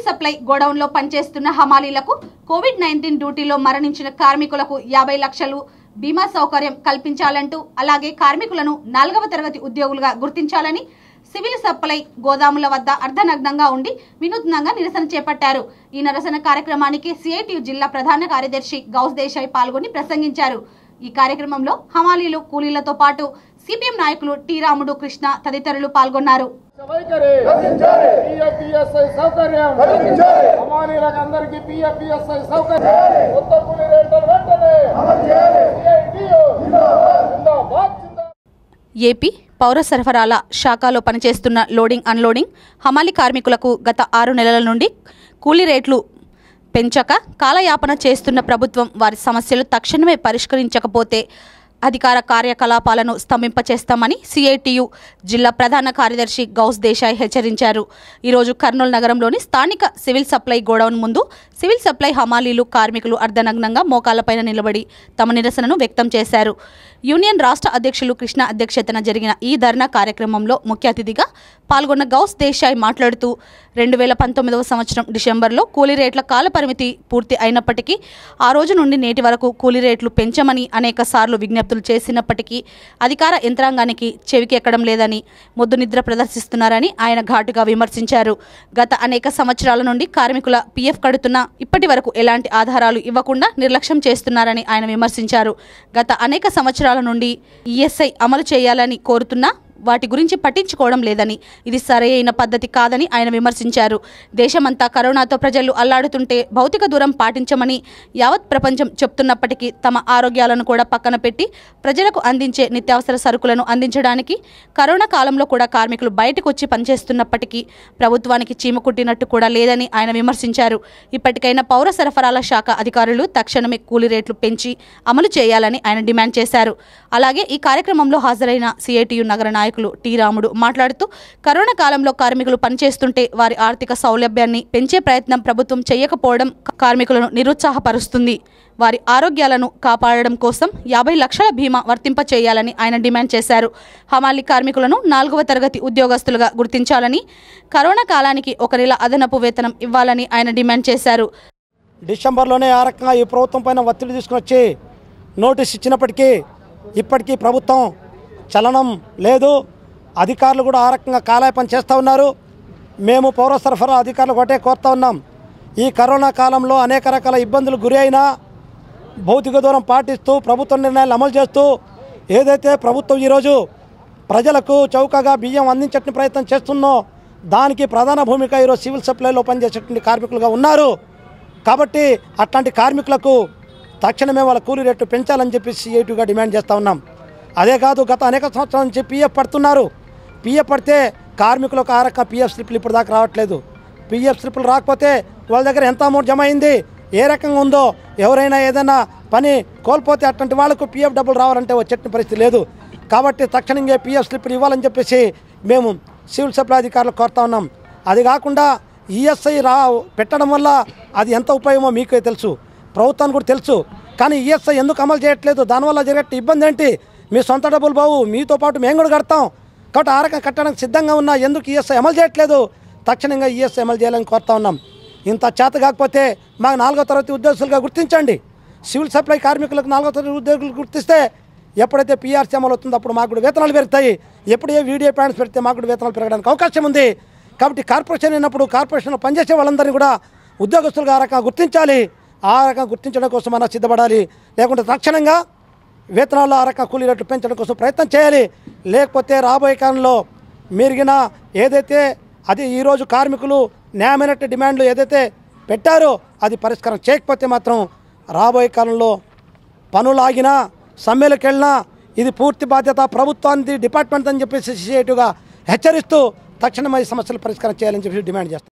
supply గోడౌన్లో పనిచేస్తున్న హమాలీలకు Covid nineteen డ్యూటీలో మరణించిన కార్మికులకు యాభై లక్షలు బీమా సౌకర్యం కల్పించాలంటూ అలాగే కార్మికులను నాలుగవ తరగతి ఉద్యోగులుగా గుర్తించాలని సివిల్ సప్లై గోదాముల వద్ద అర్ధనగ్నంగా ఉండి వినూత్నంగా నిరసన చేపట్టారు ఈ నిరసన కార్యక్రమానికి సిఐటియు జిల్లా ప్రధాన కార్యదర్శి గౌస్ దేశాయ్ పాల్గొని ప్రసంగించారు ఈ కార్యక్రమంలో హమాలీలు కూలీలతో పాటు సిపిఎం నాయకులు టి రాముడు కృష్ణ తదితరులు పాల్గొన్నారు వైఖరి పిఎఫ్పిఎస్ఐ సౌకర్యం హమాలీలకు అందరికీ పిఎఫ్పిఎస్ఐ సౌకర్యం కొత్త కూలీ రేట్ల వెంటనే CITU జిందాబాద్ జిందాబాద్ ఏపీ పౌర సరఫరాల శాఖలో పనిచేస్తున్న లోడింగ్ అన్లోడింగ్ హమాలి కార్మికులకు గత ఆరు నెలల నుండి కూలీ రేట్లు పెంచక కాలయాపన చేస్తున్న ప్రభుత్వం వారి సమస్యలు తక్షణమే పరిష్కరించకపోతే అధికార కార్యకలాపాలను స్తంభింపచేస్తామని సిఐటియు జిల్లా ప్రధాన కార్యదర్శి గౌస్ దేశాయ్ హెచ్చరించారు ఈరోజు కర్నూలు నగరంలోని స్థానిక సివిల్ సప్లై గోడౌన్ ముందు సివిల్ సప్లై హమాలీలు కార్మికులు అర్ధనగ్నంగా మోకాళ్లపైన నిలబడి తమ నిరసనను వ్యక్తం చేశారు యూనియన్ రాష్ట్ర అధ్యక్షులు కృష్ణ అధ్యక్షతన జరిగిన ఈ ధర్నా కార్యక్రమంలో ముఖ్య అతిథిగా పాల్గొన్న గౌస్ దేశాయ్ మాట్లాడుతూ రెండు వేల పంతొమ్మిదవ సంవత్సరం డిసెంబర్లో కూలీ రేట్ల కాల పరిమితి పూర్తి అయినప్పటికీ ఆ రోజు నుండి నేటి వరకు కూలీ రేట్లు పెంచమని అనేక సార్లు విజ్ఞప్తులు చేసినప్పటికీ అధికార యంత్రాంగానికి చెవికెక్కడం లేదని మొద్దు నిద్ర ప్రదర్శిస్తున్నారని ఆయన ఘాటుగా విమర్శించారు గత అనేక సంవత్సరాల నుండి కార్మికుల పీఎఫ్ కడుతున్నా ఇప్పటి వరకు ఎలాంటి ఆధారాలు ఇవ్వకుండా నిర్లక్ష్యం చేస్తున్నారని ఆయన విమర్శించారు గత అనేక సంవత్సరాల నుండి ఈఎస్ఐ అమలు చేయాలని కోరుతున్నా వాటి గురించి పట్టించుకోవడం లేదని ఇది సరైన పద్ధతి కాదని ఆయన విమర్శించారు దేశమంతా కరోనాతో ప్రజలు అల్లాడుతుంటే భౌతిక దూరం పాటించమని యావత్ ప్రపంచం చెప్తున్నప్పటికీ తమ ఆరోగ్యాలను కూడా పక్కన పెట్టి ప్రజలకు అందించే నిత్యావసర సరుకులను అందించడానికి కరోనా కాలంలో కూడా కార్మికులు బయటకు వచ్చి పనిచేస్తున్నప్పటికీ ప్రభుత్వానికి చీమ కుట్టినట్టు కూడా లేదని ఆయన విమర్శించారు ఇప్పటికైనా పౌర సరఫరాల శాఖ అధికారులు తక్షణమే కూలీ రేట్లు పెంచి అమలు చేయాలని ఆయన డిమాండ్ చేశారు అలాగే ఈ కార్యక్రమంలో హాజరైన సిఐటియు నగర నాయకులు టి రాముడు మాట్లాడుతూ కరోనా కాలంలో కార్మికులు పనిచేస్తుంటే వారి ఆర్థిక సౌలభ్యాన్ని పెంచే ప్రయత్నం ప్రభుత్వం చేయకపోవడం కార్మికులను నిరుత్సాహపరుస్తుంది వారి ఆరోగ్యాలను కాపాడడం కోసం యాభై లక్షల బీమా వర్తింప చేయాలని ఆయన డిమాండ్ చేశారు హమాలి కార్మికులను నాలుగవ తరగతి ఉద్యోగస్తులుగా గుర్తించాలని కరోనా కాలానికి ఒక నెల అదనపు వేతనం ఇవ్వాలని ఆయన డిమాండ్ చేశారు డిసెంబర్లోనే ఆ రకంగా ఈ ప్రభుత్వం పైన ఒత్తిడి తీసుకుని వచ్చి నోటీస్ ఇచ్చినప్పటికీ ఇప్పటికీ ప్రభుత్వం చలనం లేదు అధికారులు కూడా ఆ రకంగా కాలాయపన చేస్తూ ఉన్నారు మేము పౌర సరఫరా అధికారులు ఒకటే కోరుతా ఉన్నాం ఈ కరోనా కాలంలో అనేక రకాల ఇబ్బందులు గురి అయినా భౌతిక దూరం పాటిస్తూ ప్రభుత్వ నిర్ణయాలు అమలు చేస్తూ ఏదైతే ప్రభుత్వం ఈరోజు ప్రజలకు చౌకగా బియ్యం అందించే ప్రయత్నం చేస్తుందో దానికి ప్రధాన భూమిక ఈరోజు సివిల్ సప్లైలో పనిచేసేటువంటి కార్మికులుగా ఉన్నారు కాబట్టి అట్లాంటి కార్మికులకు తక్షణమే వాళ్ళ కూలీ రేట్లు పెంచాలని చెప్పి సిఐటిగా డిమాండ్ చేస్తూ ఉన్నాం అదే కాదు గత అనేక సంవత్సరాల నుంచి పిఎఫ్ పడుతున్నారు పిఎఫ్ పడితే కార్మికులకు ఆ రకం పిఎఫ్ స్లిప్లు ఇప్పుడు దాకా రావట్లేదు పిఎఫ్ స్లిప్లు రాకపోతే వాళ్ళ దగ్గర ఎంత అమౌంట్ జమ అయింది ఏ రకంగా ఉందో ఎవరైనా ఏదైనా పని కోల్పోతే అట్లాంటి వాళ్ళకు పిఎఫ్ డబ్బులు రావాలంటే వచ్చేట పరిస్థితి లేదు కాబట్టి తక్షణంగా పిఎఫ్ స్లిప్లు ఇవ్వాలని చెప్పేసి మేము సివిల్ సప్లై అధికారులు కోరుతా ఉన్నాం అది కాకుండా ఈఎస్ఐ రా పెట్టడం వల్ల అది ఎంత ఉపయోగమో మీకే తెలుసు ప్రభుత్వానికి కూడా తెలుసు కానీ ఈఎస్ఐ ఎందుకు అమలు చేయట్లేదు దానివల్ల జరిగే ఇబ్బంది ఏంటి మీ సొంత డబ్బులు బావు మీతో పాటు మేము కూడా కడతాం కాబట్టి ఆ రకం కట్టడానికి సిద్ధంగా ఉన్నా ఎందుకు ఈఎస్ఐ అమలు చేయట్లేదు తక్షణంగా ఈఎస్ఐ అమలు చేయాలని కోరుతా ఉన్నాం ఇంత చేత కాకపోతే మాకు నాలుగో తరగతి ఉద్యోగస్తులుగా గుర్తించండి సివిల్ సప్లై కార్మికులకు నాలుగో తరగతి ఉద్యోగులు గుర్తిస్తే ఎప్పుడైతే పీఆర్సీ అమలు అవుతుందో అప్పుడు మాకు కూడా వేతనాలు పెరుగుతాయి ఎప్పుడు ఏ వీడియో ప్లాన్స్ పెడితే మాకు కూడా వేతనాలు పెరగడానికి అవకాశం ఉంది కాబట్టి కార్పొరేషన్ అయినప్పుడు కార్పొరేషన్లో పనిచేసే వాళ్ళందరినీ కూడా ఉద్యోగస్తులుగా ఆ రకంగా గుర్తించాలి ఆ రకంగా గుర్తించడం కోసం మనం సిద్ధపడాలి లేకుంటే తక్షణంగా వేతనాల్లో ఆ రకంగా కూలీ రేట్లు పెంచడం కోసం ప్రయత్నం చేయాలి లేకపోతే రాబోయే కాలంలో మెరిగిన ఏదైతే అది ఈరోజు కార్మికులు న్యాయమైన డిమాండ్లు ఏదైతే పెట్టారో అది పరిష్కారం చేయకపోతే మాత్రం రాబోయే కాలంలో పనులు ఆగినా సమ్మెలకు వెళ్ళినా ఇది పూర్తి బాధ్యత ప్రభుత్వానికి డిపార్ట్మెంట్ అని చెప్పేసి సిఐటిగా హెచ్చరిస్తూ తక్షణమే ఈ సమస్యలు పరిష్కారం చేయాలని చెప్పి డిమాండ్ చేస్తాం